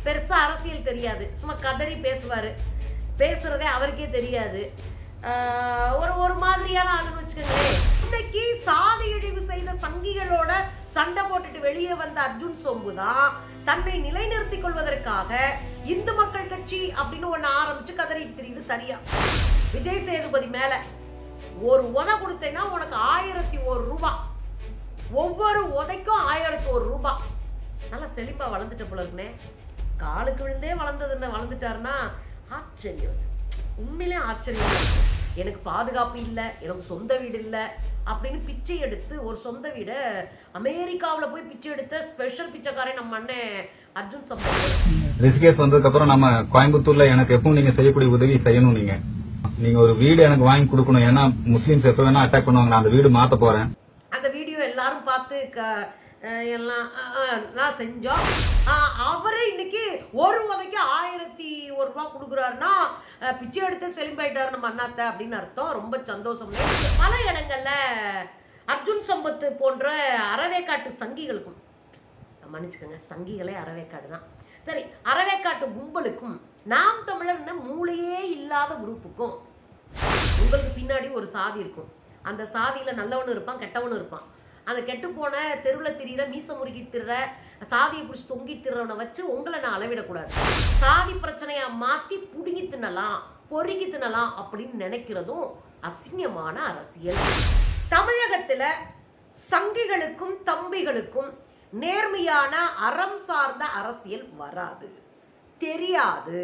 பெருசா அரசியல் தெரியாது சும்மா கதறி பேசுவாரு பேசுறதே அவருக்கே தெரியாது ஆஹ் ஒரு ஒரு மாதிரியான ஆளுன்னு வச்சுக்கோங்களேன் இன்னைக்கு சாதி இழிவு செய்த சங்கிகளோட சண்டை போட்டுட்டு வெளியே வந்த அர்ஜுன் சோம்பு தான் தன்னை நிலைநிறுத்திக் கொள்வதற்காக இந்து மக்கள் கட்சி அப்படின்னு ஒண்ணு ஆரம்பிச்சு கதறிட்டு தெரியுது தனியா விஜய் சேதுபதி மேல ஒரு உதை கொடுத்தேன்னா உனக்கு ஆயிரத்தி ஒரு ரூபாய் ஒவ்வொரு உதைக்கும் ஆயிரத்தி ஒரு ரூபாய் நல்லா செழிப்பா வளர்ந்துட்ட போல இருக்குனே காலுக்கு விழுந்தே வளர்ந்தது வளர்ந்துட்டாருன்னா ஆச்சரியம் அது உண்மையிலே ஆச்சரியம் தான். எனக்கு பாதுகாப்பு இல்லை எனக்கு சொந்த வீடு இல்லை அப்படின்னு பிச்சை எடுத்து ஒரு சொந்த வீடை அமெரிக்காவில் போய் பிச்சை எடுத்த ஸ்பெஷல் பிச்சைக்காரன் நம்ம அண்ணன் அர்ஜுன் சம்பத் ரிஷிகேஷ் வந்ததுக்கு அப்புறம் நம்ம கோயம்புத்தூர்ல எனக்கு எப்பவும் நீங்க செய்யக்கூடிய உதவி செய்யணும் நீங்க நீங்க ஒரு வீடு எனக்கு வாங்கி கொடுக்கணும் ஏன்னா முஸ்லீம்ஸ் எப்ப வேணா அட்டாக் பண்ணுவாங்க நான் அந்த வீடு மாத்த போறேன் அந்த வீடியோ எல்லாரும் பார்த்து க அஹ் எல்லாம் அஹ் அஹ் நான் செஞ்சோம் அஹ் அவரு இன்னைக்கு ஒரு உதைக்கு ஆயிரத்தி ஒரு ரூபா கொடுக்குறாருன்னா அஹ் பிச்சை எடுத்து செலிம்பாயிட்டாரு நம்ம அண்ணாத்த அப்படின்னு அர்த்தம் ரொம்ப சந்தோஷம் பல இடங்கள்ல அர்ஜுன் சம்பத் போன்ற அறவேக்காட்டு சங்கிகளுக்கும் மன்னிச்சுக்கோங்க சங்கிகளே அறவேக்காடு தான் சரி அறவேக்காட்டு கும்பலுக்கும் நாம் தமிழர்னு மூளையே இல்லாத குரூப்புக்கும் உங்களுக்கு பின்னாடி ஒரு சாதி இருக்கும் அந்த சாதியில நல்லவனும் இருப்பான் கெட்டவனும் இருப்பான் அந்த கெட்டு போன தெருவில் திரியிற மீச முறுக்கிட்டு திரிற சாதியை பிடிச்சி தொங்கிட்டு திரிறவனை வச்சு உங்களை நான் அளவிடக்கூடாது சாதி பிரச்சனையா மாத்தி புடுங்கி தின்னலாம் பொறுக்கி தின்னலாம் அப்படின்னு நினைக்கிறதும் அசிங்கமான அரசியல் தமிழகத்துல சங்கிகளுக்கும் தம்பிகளுக்கும் நேர்மையான அறம் சார்ந்த அரசியல் வராது தெரியாது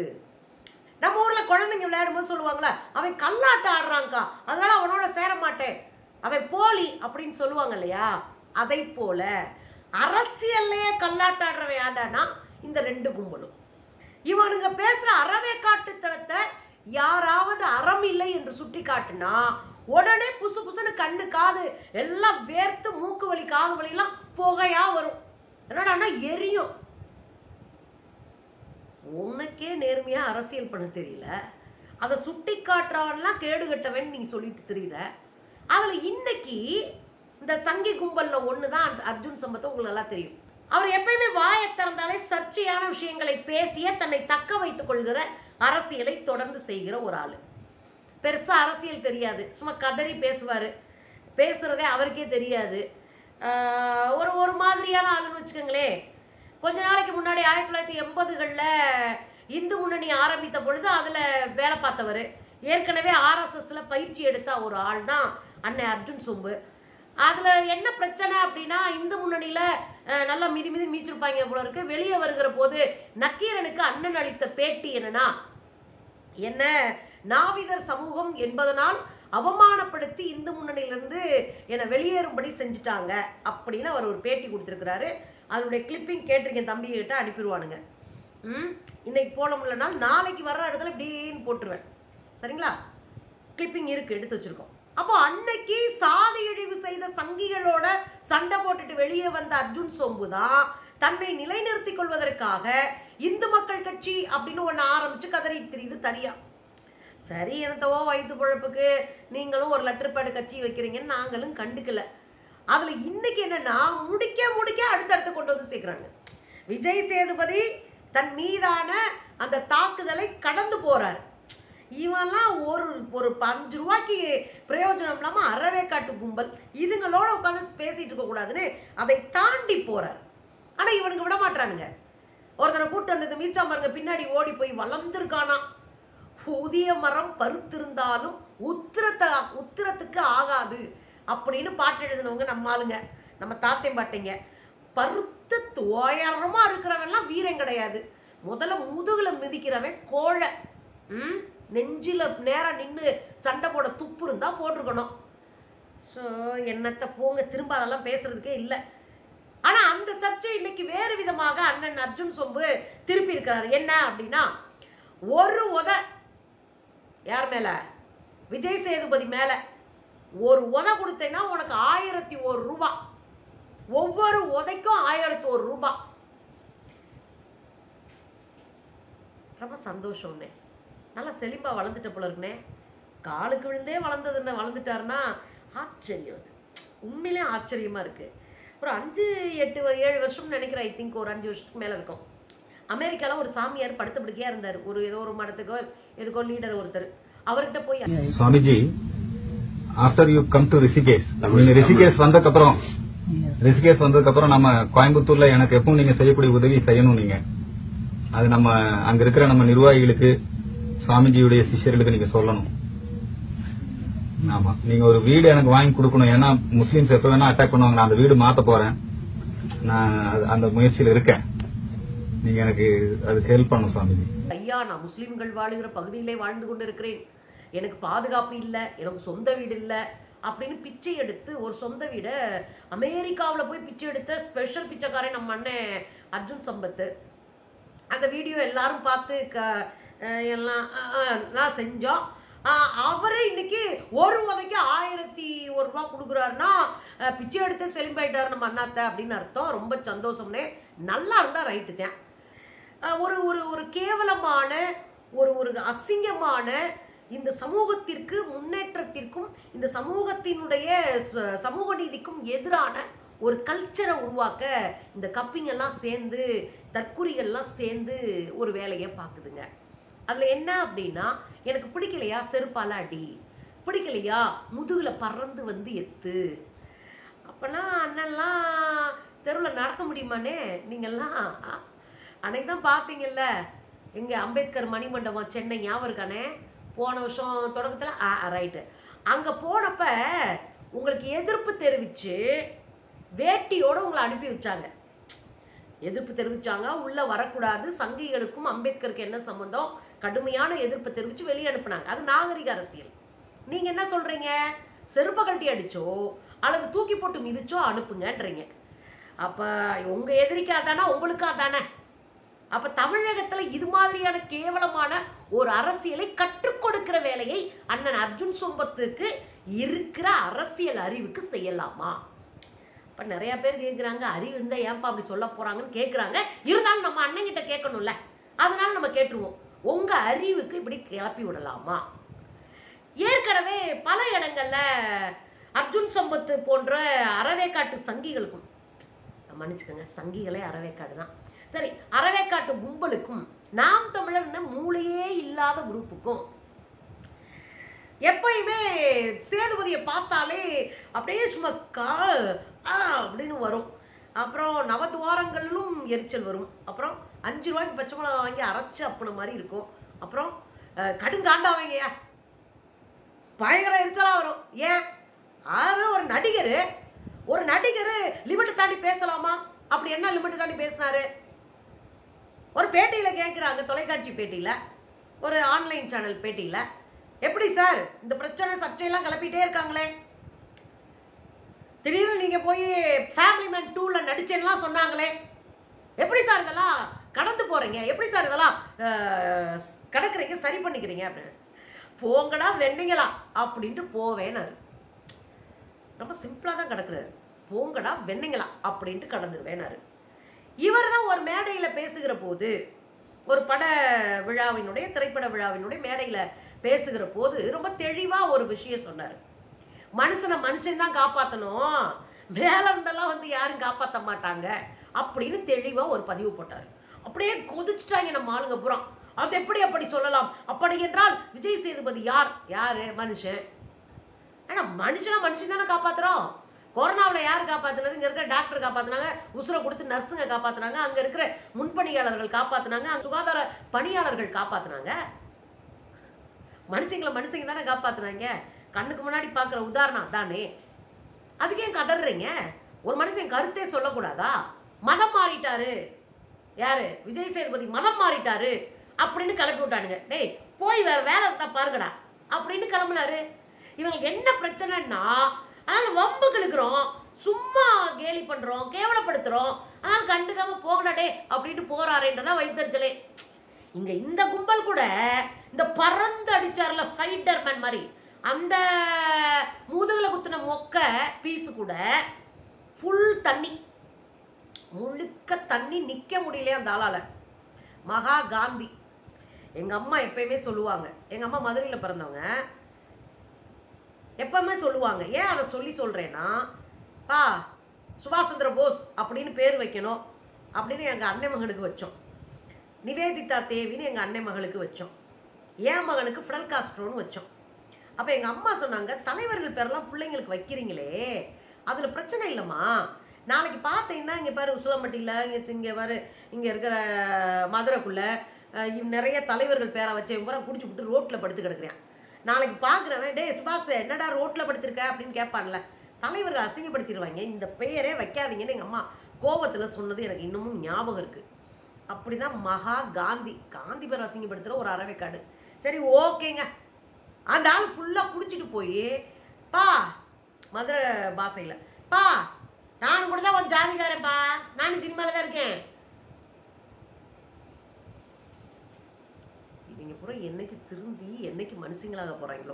நம்ம ஊர்ல குழந்தைங்க விளையாடும்போது சொல்லுவாங்களே அவன் கல்லாட்டம் ஆடுறான்க்கா அதனால அவனோட சேர மாட்டேன் அவன் போலி அப்படின்னு சொல்லுவாங்க இல்லையா அதை போல அரசியல்லையே கல்லாட்டம் ஆடுறவன் ஆண்டானா இந்த ரெண்டு கும்பலும் இவனுங்க பேசுற அறவே காட்டுத்தனத்தை யாராவது அறம் இல்லை என்று சுட்டி காட்டுனா உடனே புசு புசுன்னு கண்ணு காது எல்லாம் வேர்த்து மூக்கு வலி காது வலிலாம் புகையா வரும் என்னடான்னா எரியும் உனக்கே நேர்மையா அரசியல் பண்ண தெரியல அதை சுட்டி காட்டுறவன்லாம் கேடு கட்டவன் நீங்க சொல்லிட்டு தெரியல அதுல இன்னைக்கு இந்த சங்கி கும்பல்ல ஒண்ணுதான் அர்ஜுன் சம்பத்தை உங்களுக்கு நல்லா தெரியும் அவர் எப்பயுமே வாயை திறந்தாலே சர்ச்சையான விஷயங்களை பேசிய தன்னை தக்க வைத்துக் கொள்கிற அரசியலை தொடர்ந்து செய்கிற ஒரு ஆளு பெருசா அரசியல் தெரியாது சும்மா கதறி பேசுவாரு பேசுறதே அவருக்கே தெரியாது ஆஹ் ஒரு ஒரு மாதிரியான ஆளுன்னு வச்சுக்கோங்களேன் கொஞ்ச நாளைக்கு முன்னாடி ஆயிரத்தி தொள்ளாயிரத்தி எண்பதுகளில் இந்து முன்னணி ஆரம்பித்த பொழுது அதில் வேலை பார்த்தவர் ஏற்கனவே ஆர்எஸ்எஸ்ல பயிற்சி எடுத்த ஒரு ஆள் தான் அண்ணன் அர்ஜுன் சொம்பு அதில் என்ன பிரச்சனை அப்படின்னா இந்து முன்னணியில் நல்லா மிதி மிதி மீச்சிருப்பாங்க போல இருக்கு வெளியே வருகிற போது நக்கீரனுக்கு அண்ணன் அளித்த பேட்டி என்னன்னா என்ன நாவிதர் சமூகம் என்பதனால் அவமானப்படுத்தி இந்து முன்னணியிலிருந்து என்னை வெளியேறும்படி செஞ்சுட்டாங்க அப்படின்னு அவர் ஒரு பேட்டி கொடுத்துருக்கிறாரு அதனுடைய கிளிப்பிங் கேட்டிருக்கேன் தம்பி கிட்ட அனுப்பிடுவானுங்க ம் இன்னைக்கு போட முடியலனால் நாளைக்கு வர்ற இடத்துல இப்படின்னு போட்டுருவேன் சரிங்களா கிளிப்பிங் இருக்கு எடுத்து வச்சிருக்கோம் அப்போ அன்னைக்கு சாதி இழிவு செய்த சங்கிகளோட சண்டை போட்டுட்டு வெளியே வந்த அர்ஜுன் சோம்பு தான் தன்னை நிலைநிறுத்திக் கொள்வதற்காக இந்து மக்கள் கட்சி அப்படின்னு ஒன்று ஆரம்பிச்சு கதறிட்டு தெரியுது தனியா சரி எனத்தவோ வயிற்று பொழப்புக்கு நீங்களும் ஒரு லெட்டர் பேடு கட்சி வைக்கிறீங்கன்னு நாங்களும் கண்டுக்கல அதுல இன்னைக்கு என்னன்னா முடிக்க முடிக்க அடுத்தடுத்து கொண்டு வந்து சேர்க்குறாங்க விஜய் சேதுபதி தன் மீதான அந்த தாக்குதலை கடந்து போறார் இவன்லாம் ஒரு ஒரு அஞ்சு ரூபாய்க்கு பிரயோஜனம் இல்லாம அறவே காட்டு கும்பல் இதுங்களோட உட்காந்து பேசிட்டு இருக்க கூடாதுன்னு அதை தாண்டி போறார் ஆனா இவனுக்கு விட மாட்டானுங்க ஒருத்தனை கூட்டு வந்தது மீச்சா பாருங்க பின்னாடி ஓடி போய் வளர்ந்துருக்கானா புதிய மரம் பருத்திருந்தாலும் உத்திரத்த உத்திரத்துக்கு ஆகாது அப்படின்னு பாட்டு எழுதினவங்க நம்ம ஆளுங்க நம்ம தாத்தை பாட்டைங்க பருத்து உயரமா இருக்கிறவன்லாம் வீரம் கிடையாது முதல்ல முதுகுல மிதிக்கிறவன் கோழை ம் நெஞ்சில நேரா நின்று சண்டை போட துப்பு இருந்தா போட்டிருக்கணும் ஸோ என்னத்தை போங்க திரும்ப அதெல்லாம் பேசுறதுக்கே இல்லை ஆனா அந்த சர்ச்சை இன்னைக்கு வேறு விதமாக அண்ணன் அர்ஜுன் சொம்பு திருப்பி இருக்கிறாரு என்ன அப்படின்னா ஒரு உத யார் மேல விஜய் சேதுபதி மேல ஒரு உத கொடுத்தேன்னா உனக்கு ஆயிரத்தி ஒரு ரூபாய் ஒவ்வொரு உதைக்கும் ஆயிரத்தி ஒரு ரூபாய் ரொம்ப சந்தோஷம்னே நல்லா செழிப்பா வளர்ந்துட்ட போல இருக்குனே காலுக்கு விழுந்தே வளர்ந்ததுன்னு வளர்ந்துட்டாருன்னா ஆச்சரியம் அது உண்மையிலே ஆச்சரியமா இருக்கு ஒரு அஞ்சு எட்டு வ- ஏழு வருஷம்னு நினைக்கிறேன் ஐ திங்க் ஒரு அஞ்சு வருஷத்துக்கு மேல இருக்கும் அமெரிக்கால ஒரு சாமியார் படுத்த படுக்கையா இருந்தார் ஒரு ஏதோ ஒரு மடத்துக்கோ எதுக்கோ லீடர் ஒருத்தர் அவர்கிட்ட போய் Swamiji after you come to Rishikesh நீங்க ரிஷிகேஷ் வந்ததுக்கு அப்புறம் ரிஷிகேஷ் வந்ததுக்கு அப்புறம் நம்ம கோயம்புத்தூர்ல எனக்கு எப்பவும் நீங்க செய்யக்கூடிய உதவி செய்யணும் நீங்க அது நம்ம அங்க இருக்கிற நம்ம நிர்வாகிகளுக்கு சுவாமிஜியுடைய சிஷ்யர்களுக்கு நீங்க சொல்லணும் ஆமா நீங்க ஒரு வீடு எனக்கு வாங்கி கொடுக்கணும் ஏன்னா முஸ்லிம்ஸ் எப்ப வேணா அட்டாக் பண்ணுவாங்க நான் அந்த வீடு மாத்த போறேன் நான் அது- அந்த முயற்சியில் இருக்கேன் நீங்க எனக்கு அதுக்கு ஹெல்ப் பண்ணணும் சுவாமிஜி ஐயா நான் முஸ்லிம்கள் வாழுகிற பகுதியிலே வாழ்ந்து கொண்டு இருக்கிறேன் எனக்கு பாதுகாப்பு இல்லை எனக்கு சொந்த வீடு இல்லை அப்படின்னு பிச்சை எடுத்து ஒரு சொந்த வீடை அமெரிக்காவில் போய் பிச்சை எடுத்த ஸ்பெஷல் பிச்சைக்காரன் நம்ம அண்ணன் அர்ஜுன் சம்பத்து அந்த வீடியோ எல்லாரும் பார்த்து க அஹ் எல்லாம் அஹ் அஹ் நான் செஞ்சோம் அஹ் அவரு இன்னைக்கு ஒரு உதைக்கு ஆயிரத்தி ஒரு ரூபா கொடுக்குறாருன்னா அஹ் பிச்சை எடுத்து செலிம்பாயிட்டாரு நம்ம அண்ணாத்த அப்படின்னு அர்த்தம் ரொம்ப சந்தோஷம்னே நல்லா இருந்தா ரைட்டு தான் அஹ் ஒரு ஒரு ஒரு கேவலமான ஒரு ஒரு அசிங்கமான இந்த சமூகத்திற்கு முன்னேற்றத்திற்கும் இந்த சமூகத்தினுடைய ச- சமூக நீதிக்கும் எதிரான ஒரு கல்ச்சரை உருவாக்க இந்த கப்பிங் எல்லாம் சேர்ந்து தற்குறிகள்லாம் சேர்ந்து ஒரு வேலையை பார்க்குதுங்க அதில் என்ன அப்படின்னா எனக்கு பிடிக்கலையா செருப்பால அடி பிடிக்கலையா முதுகில் பறந்து வந்து எத்து அப்போனா அண்ணன்லாம் தெருவில் நடக்க முடியுமானே நீங்கள்லாம் ஆ? அன்னைக்கு தான் பார்த்தீங்கல்ல எங்க அம்பேத்கர் மணிமண்டபம் சென்னை ஞாபகம் இருக்கானே போன வருஷம் தொடக்கத்தில் ஆ ரைட்டு அங்கே போனப்ப உங்களுக்கு எதிர்ப்பு தெரிவித்து வேட்டியோட உங்களை அனுப்பி வச்சாங்க எதிர்ப்பு தெரிவிச்சாங்க உள்ள வரக்கூடாது சங்கிகளுக்கும் அம்பேத்கருக்கு என்ன சம்பந்தம் கடுமையான எதிர்ப்பு தெரிவித்து வெளியே அனுப்புனாங்க அது நாகரிக அரசியல் நீங்க என்ன சொல்றீங்க செருப்ப கழட்டி அடிச்சோ அல்லது தூக்கி போட்டு மிதிச்சோ அனுப்புங்கன்றீங்க அப்ப உங்க எதிரிக்கு அதானா உங்களுக்கு அதானே அப்ப தமிழகத்துல இது மாதிரியான கேவலமான ஒரு அரசியலை கற்றுக் கொடுக்கிற வேலையை அண்ணன் அர்ஜுன் சொம்பத்துக்கு இருக்கிற அரசியல் அறிவுக்கு செய்யலாமா இப்போ நிறைய பேர் கேட்குறாங்க அறிவு இருந்தால் ஏன்பா அப்படி சொல்ல போகிறாங்கன்னு கேட்குறாங்க இருந்தாலும் நம்ம அண்ணங்கிட்ட கேட்கணும்ல அதனால நம்ம கேட்டுருவோம் உங்கள் அறிவுக்கு இப்படி கிளப்பி விடலாமா ஏற்கனவே பல இடங்கள்ல அர்ஜுன் சம்பத்து போன்ற அறவேக்காட்டு சங்கிகளுக்கும் மன்னிச்சுக்கோங்க சங்கிகளே அறவேக்காடு தான் சரி அறவேக்காட்டு கும்பலுக்கும் நாம் தமிழர்ன மூளையே இல்லாத குரூப்புக்கும் எப்பயுமே சேதுபதியை பார்த்தாலே அப்படியே சும்மா கா ஆ அப்படின்னு வரும் அப்புறம் நவதுவாரங்களிலும் எரிச்சல் வரும் அப்புறம் அஞ்சு ரூபாய்க்கு பச்சை மிளகா வாங்கி அரைச்சு அப்புன மாதிரி இருக்கும் அப்புறம் அஹ், கடுங்காண்டாவங்கய்யா பயங்கர எரிச்சலா வரும் ஏன் ஆறு ஒரு நடிகர் ஒரு நடிகர் லிமிட் தாண்டி பேசலாமா அப்படி என்ன லிமிட் தாண்டி பேசினாரு ஒரு பேட்டியில் கேட்குறாங்க தொலைக்காட்சி பேட்டியில் ஒரு ஆன்லைன் சேனல் பேட்டியில் எப்படி சார் இந்த பிரச்சனை சர்ச்சையெல்லாம் கிளப்பிட்டே இருக்காங்களே திடீர்னு நீங்கள் போய் ஃபேமிலி மேன் டூவில் நடிச்சேன்லாம் சொன்னாங்களே எப்படி சார் இதெல்லாம் கடந்து போகிறீங்க எப்படி சார் இதெல்லாம் அஹ், கடக்குறீங்க சரி பண்ணிக்கிறீங்க அப்படின்னு போங்கடா வெண்ணீங்களா அப்படின்ட்டு போவேனாரு ரொம்ப சிம்பிளாக தான் கிடக்குறாரு போங்கடா வெண்ணீங்களா அப்படின்ட்டு கடந்துருவேனாரு இவர் தான் ஒரு மேடையில் பேசுகிற போது ஒரு பட விழாவினுடைய திரைப்பட விழாவினுடைய மேடையில் பேசுகிற போது ரொம்ப தெளிவாக ஒரு விஷயம் சொன்னார் மனுஷனை மனுஷன் தான் காப்பாற்றணும் மேல இருந்தெல்லாம் வந்து யாரும் காப்பாற்ற மாட்டாங்க அப்படின்னு தெளிவாக ஒரு பதிவு போட்டார் அப்படியே கொதிச்சுட்டாங்க நம்ம ஆளுங்க புறம் அது எப்படி அப்படி சொல்லலாம் அப்படி என்றால் விஜய் சேதுபதி யார் யாரு மனுஷன் ஏன்னா மனுஷனா மனுஷன் தானே காப்பாத்துறோம் கொரோனாவில் யார் காப்பாத்துனது இங்க இருக்கிற டாக்டர் காப்பாத்துனாங்க உசுரை கொடுத்து நர்ஸுங்க காப்பாத்துனாங்க அங்க இருக்கிற முன்பணியாளர்கள் காப்பாத்துனாங்க அங்க சுகாதார பணியாளர்கள் காப்பாத்துனாங்க மனுஷங்களை மனுஷங்க தானே காப்பாத்துனாங்க கண்ணுக்கு முன்னாடி பார்க்குற உதாரணம் தானே அதுக்கு ஏன் கதறீங்க ஒரு மனுஷன் கருத்தே சொல்லக்கூடாதா மதம் மாறிட்டாரு யாரு விஜய் சேதுபதி மதம் மாறிட்டாரு அப்படின்னு கிளப்பி விட்டானுங்க டேய் போய் வேற வேலை இருந்தா பாருங்கடா அப்படின்னு கிளம்புனாரு இவங்களுக்கு என்ன பிரச்சனைன்னா அதனால வம்புக்கு இழுக்கிறோம் சும்மா கேலி பண்றோம் கேவலப்படுத்துறோம் அதனால கண்டுக்காம போகடா டே அப்படின்ட்டு போறாருன்றதான் வைத்தறிச்சலே இங்க இந்த கும்பல் கூட இந்த பறந்து அடிச்சார்ல ஃபைட்டர் மேன் மாதிரி அந்த முதுகுல குத்துன மொக்க பீஸு கூட ஃபுல் தண்ணி முழுக்க தண்ணி நிக்க முடியலையே அந்த ஆளால மகா காந்தி எங்க அம்மா எப்பயுமே சொல்லுவாங்க எங்க அம்மா மதுரையில பிறந்தவங்க எப்பவுமே சொல்லுவாங்க ஏன் அதை சொல்லி சொல்றேன்னா பா சுபாஷ் சந்திர போஸ் அப்படின்னு பேர் வைக்கணும் அப்படின்னு எங்க அண்ணன் மகனுக்கு வச்சோம் நிவேதிதா தேவின்னு எங்கள் அண்ணன் மகளுக்கு வச்சோம் என் மகனுக்கு ஃபிடல் காஸ்ட்ரோன்னு வச்சோம் அப்போ எங்கள் அம்மா சொன்னாங்க தலைவர்கள் பேரெல்லாம் பிள்ளைங்களுக்கு வைக்கிறீங்களே அதில் பிரச்சனை இல்லைம்மா நாளைக்கு பார்த்தீங்கன்னா இங்கே பாரு உசிலம்பட்டியில் இங்கே இங்கே பாரு இங்கே இருக்கிற மதுரைக்குள்ளே அஹ், இவ் நிறைய தலைவர்கள் பேரை வச்சு இவன் பூரா குடிச்சு விட்டு ரோட்டில் படுத்து கிடக்குறேன் நாளைக்கு பார்க்குறேன் டேய் சுபாஷ் என்னடா ரோட்டில் படுத்திருக்க அப்படின்னு கேட்பான்ல தலைவர்கள் அசிங்கப்படுத்திடுவாங்க இந்த பெயரே வைக்காதீங்கன்னு எங்கள் அம்மா கோபத்தில் சொன்னது எனக்கு இன்னமும் ஞாபகம் இருக்குது அப்படிதான் மகா காந்தி காந்தி பேர் அசிங்கப்படுத்துகிற ஒரு அறவைக்காடு சரி ஓகேங்க அந்த ஆள் ஃபுல்லாக குடிச்சிட்டு போய் பா மதுரை பாஷையில் பா நானும் கூட தான் ஒரு ஜாதிகாரன்ப்பா நானும் சினிமாவில் தான் இருக்கேன் இவங்க பூரா என்னைக்கு திருந்தி என்னைக்கு மனுஷங்களாக போகிறாங்களோ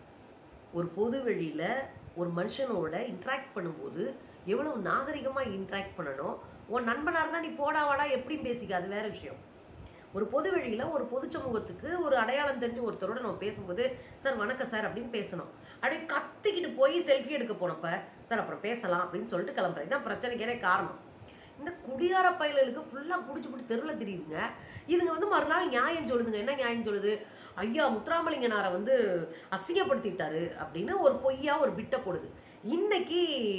ஒரு பொது வெளியில் ஒரு மனுஷனோட இன்ட்ராக்ட் பண்ணும்போது எவ்வளவு நாகரிகமாக இன்ட்ராக்ட் பண்ணணும் உன் நண்பனாக இருந்தால் நீ போடா வாடா எப்படியும் பேசிக்க அது வேற விஷயம் ஒரு பொது வெளியில் ஒரு பொது சமூகத்துக்கு ஒரு அடையாளம் தெரிஞ்ச ஒருத்தரோட நம்ம பேசும்போது சார் வணக்கம் சார் அப்படின்னு பேசணும் அப்படியே கத்திக்கிட்டு போய் செல்ஃபி எடுக்க போனப்ப சார் அப்புறம் பேசலாம் அப்படின்னு சொல்லிட்டு கிளம்புறேன் இதான் பிரச்சனைக்கே காரணம் இந்த குடியார பயல்களுக்கு ஃபுல்லாக குடிச்சு போட்டு தெருவில் தெரியுதுங்க இதுங்க வந்து மறுநாள் நியாயம் சொல்லுதுங்க என்ன நியாயம் சொல்லுது ஐயா முத்துராமலிங்கனாரை வந்து அசிங்கப்படுத்திட்டாரு அப்படின்னு ஒரு பொய்யா ஒரு பிட்டை போடுது இன்னைக்கு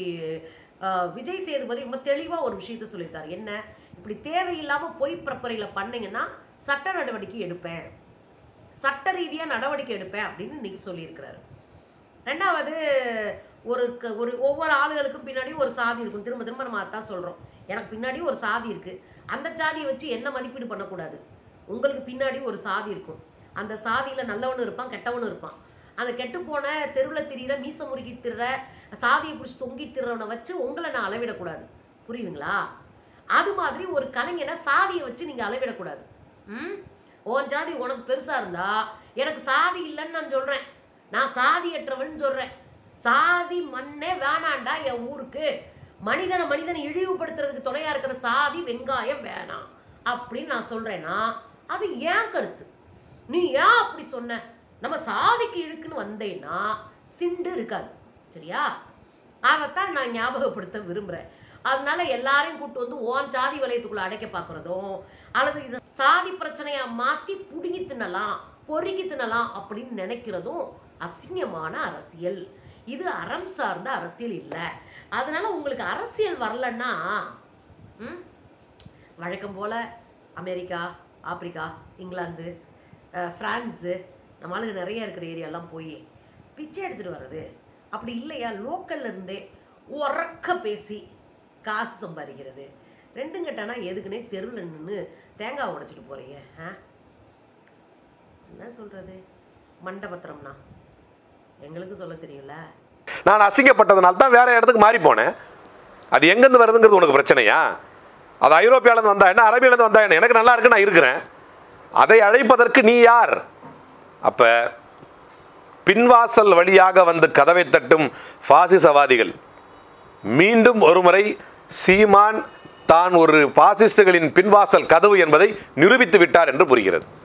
ஆஹ், விஜய் சேதுபதி ரொம்ப தெளிவாக ஒரு விஷயத்த சொல்லியிருக்காரு என்ன இப்படி தேவையில்லாமல் பொய் பிரப்பரையில் பண்ணீங்கன்னா சட்ட நடவடிக்கை எடுப்பேன் சட்ட ரீதியாக நடவடிக்கை எடுப்பேன் அப்படின்னு இன்னைக்கு சொல்லியிருக்கிறாரு ரெண்டாவது ஒரு க- ஒரு ஒவ்வொரு ஆளுகளுக்கும் பின்னாடி ஒரு சாதி இருக்கும் திரும்ப திரும்ப நம்ம அதான் சொல்கிறோம் எனக்கு பின்னாடி ஒரு சாதி இருக்குது அந்த சாதியை வச்சு என்ன மதிப்பீடு பண்ணக்கூடாது உங்களுக்கு பின்னாடி ஒரு சாதி இருக்கும் அந்த சாதியில் நல்லவனும் இருப்பான் கெட்டவனும் இருப்பான் அந்த கெட்டு போன தெருவில் திரியிற மீச முறுக்கிட்டு திரிற சாதியை பிடிச்சி தொங்கிட்டு திரிறவனை வச்சு உங்களை நான் அளவிடக்கூடாது புரியுதுங்களா அது மாதிரி ஒரு கலைஞனை சாதியை வச்சு நீங்கள் அளவிடக்கூடாது ம் உன் ஜாதி உனக்கு பெருசாக இருந்தா எனக்கு சாதி இல்லைன்னு நான் சொல்கிறேன் நான் சாதியற்றவன் சொல்கிறேன் சாதி மண்ணே வேணாண்டா என் ஊருக்கு மனிதனை மனிதனை இழிவுபடுத்துறதுக்கு துணையா இருக்கிற சாதி வெங்காயம் வேணாம் அப்படின்னு நான் சொல்றேன்னா அது ஏன் கருத்து நீ ஏன் அப்படி சொன்ன நம்ம சாதிக்கு இழுக்குன்னு வந்தேன்னா சிண்டு இருக்காது சரியா அதைத்தான் நான் ஞாபகப்படுத்த விரும்புகிறேன் அதனால எல்லாரையும் கூட்டு வந்து ஓன் சாதி வலயத்துக்குள்ள அடைக்க பார்க்குறதும் அல்லது இதை சாதி பிரச்சனையா மாற்றி புடுங்கி தின்னலாம் பொறுக்கி தின்னலாம் அப்படின்னு நினைக்கிறதும் அசிங்கமான அரசியல் இது அறம் சார்ந்த அரசியல் இல்லை அதனால உங்களுக்கு அரசியல் வரலன்னா ம், வழக்கம் போல் அமெரிக்கா ஆப்பிரிக்கா இங்கிலாந்து அஹ், பிரான்ஸு நம்ம ஆளுங்க நிறைய இருக்கிற ஏரியாலாம் போய் பிச்சை எடுத்துகிட்டு வர்றது அப்படி இல்லையா லோக்கல்ல இருந்தே உறக்க பேசி காசு சம்பாதிக்கிறது ரெண்டும் கட்டானா எதுக்குன்னே தெருவில் நின்று தேங்காய் உடைச்சிட்டு போகிறீங்க ஆ என்ன சொல்கிறது மண்டபத்திரம்னா எங்களுக்கு சொல்ல தெரியும்ல நான் அசிங்கப்பட்டதுனால தான் வேற இடத்துக்கு மாறி போனேன் அது எங்கேருந்து வருதுங்கிறது உனக்கு பிரச்சனையா அது ஐரோப்பியாவிலேருந்து வந்தா என்ன அரபியிலேருந்து வந்தா என்ன எனக்கு நல்லா இருக்கு நான் இருக்கிறேன் அதை அழைப்பதற்கு நீ யார் அப்போ பின்வாசல் வழியாக வந்து கதவை தட்டும் பாசிசவாதிகள் மீண்டும் ஒருமுறை சீமான் தான் ஒரு பாசிஸ்டுகளின் பின்வாசல் கதவு என்பதை நிரூபித்து விட்டார் என்று புரிகிறது